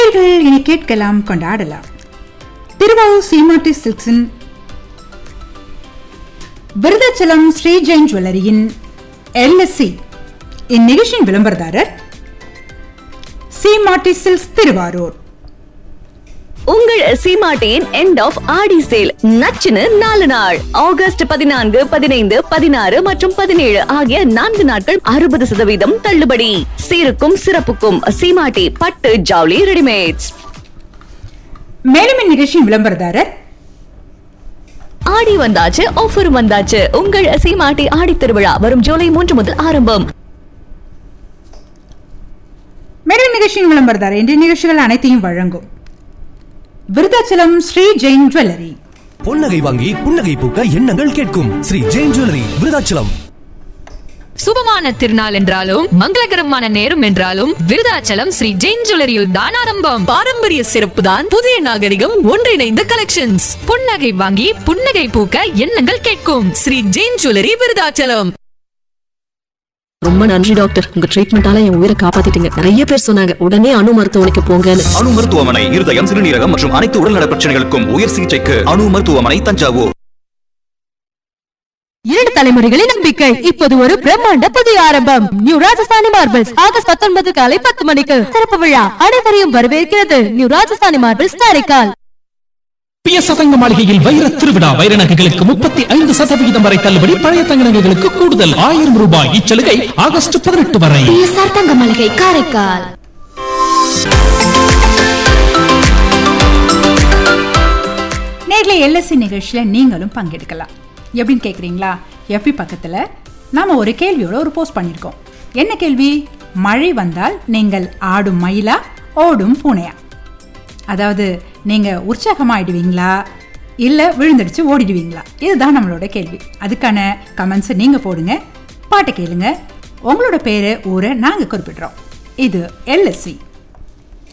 நேர்கள் இனி கேட்கலாம் கொண்டாடலாம் திருவாரூர் சீமாட்டி சில்க்ஸின் விருதாச்சலம் ஸ்ரீ ஜெயின் ஜுவல்லரியின் எல்எஸ்சி இந்நிகழ்ச்சியின் விளம்பரதாரர் சீமாட்டி சில்க்ஸ் திருவாரூர் உங்கள் சீமாட்டியின் எண்ட் ஆஃப் ஆடி சேல் நச்சுன்னு நாலு நாள் ஆகஸ்ட் பதினான்கு பதினைந்து பதினாறு மற்றும் பதினேழு ஆகிய நான்கு நாட்கள் அறுபது சதவீதம் தள்ளுபடி சீருக்கும் சிறப்புக்கும் சீமாட்டி பட்டு ஜவுளி ரெடிமேட்ஸ் மேலும் இந்நிகழ்ச்சியின் விளம்பரதாரர் ஆடி வந்தாச்சு ஆஃபர் வந்தாச்சு உங்கள் சீமாட்டி ஆடி திருவிழா வரும் ஜூலை மூன்று முதல் ஆரம்பம் மேலும் நிகழ்ச்சியின் விளம்பரதாரர் இன்றைய நிகழ்ச்சிகள் அனைத்தையும் வழங்கும் விருதாச்சலம் ஸ்ரீ ஜெயின் ஜுவல்லரி பொன்னகை வாங்கி புன்னகை பூக்க எண்ணங்கள் கேட்கும் ஸ்ரீ ஜெயின் ஜுவல்லரி விருதாச்சலம் சுபமான திருநாள் என்றாலும் மங்களகரமான நேரம் என்றாலும் விருதாச்சலம் ஸ்ரீ ஜெயின் ஜுவல்லரியில் தான் ஆரம்பம் பாரம்பரிய சிறப்பு தான் புதிய நாகரிகம் ஒன்றிணைந்த கலெக்ஷன்ஸ் புன்னகை வாங்கி புன்னகை பூக்க எண்ணங்கள் கேட்கும் ஸ்ரீ ஜெயின் ஜுவல்லரி விருதாச்சலம் ரொம்ப நன்றி டாக்டர் உங்க ட்ரீட்மெண்டால என் உயிரை காப்பாத்திட்டீங்க நிறைய பேர் சொன்னாங்க உடனே அணு மருத்துவமனைக்கு போங்கன்னு அணு மருத்துவமனை இருதயம் சிறுநீரகம் மற்றும் அனைத்து உடல்நல பிரச்சனைகளுக்கும் உயர் சிகிச்சைக்கு அணு மருத்துவமனை தஞ்சாவூர் இரண்டு தலைமுறைகளின் நம்பிக்கை இப்போது ஒரு பிரம்மாண்ட புதிய ஆரம்பம் நியூ ராஜஸ்தானி மார்பிள்ஸ் ஆகஸ்ட் பத்தொன்பது காலை பத்து மணிக்கு திறப்பு விழா அனைவரையும் வரவேற்கிறது நியூ ராஜஸ்தானி மார்பிள்ஸ் காரைக்கால் பிய சதங்க மாளிகையில் வைர திருவிழா வைர நகைகளுக்கு முப்பத்தி ஐந்து சதவிகிதம் வரை தள்ளுபடி பழைய தங்க நகைகளுக்கு கூடுதல் ஆயிரம் ரூபாய் இச்சலுகை ஆகஸ்ட் பதினெட்டு வரை தங்க மளிகை காரைக்கால் நேர்ல எல்எஸ்சி நிகழ்ச்சியில் நீங்களும் பங்கெடுக்கலாம் எப்படின்னு கேட்குறீங்களா எப்பி பக்கத்தில் நாம் ஒரு கேள்வியோட ஒரு போஸ்ட் பண்ணியிருக்கோம் என்ன கேள்வி மழை வந்தால் நீங்கள் ஆடும் மயிலா ஓடும் பூனையா அதாவது நீங்கள் உற்சாகமாயிடுவீங்களா இல்லை விழுந்தடிச்சு ஓடிடுவீங்களா இதுதான் நம்மளோட கேள்வி அதுக்கான கமெண்ட்ஸை நீங்கள் போடுங்க பாட்டை கேளுங்க உங்களோட பேரு ஊரை நாங்கள் குறிப்பிடுறோம் இது எல்எஸ்சி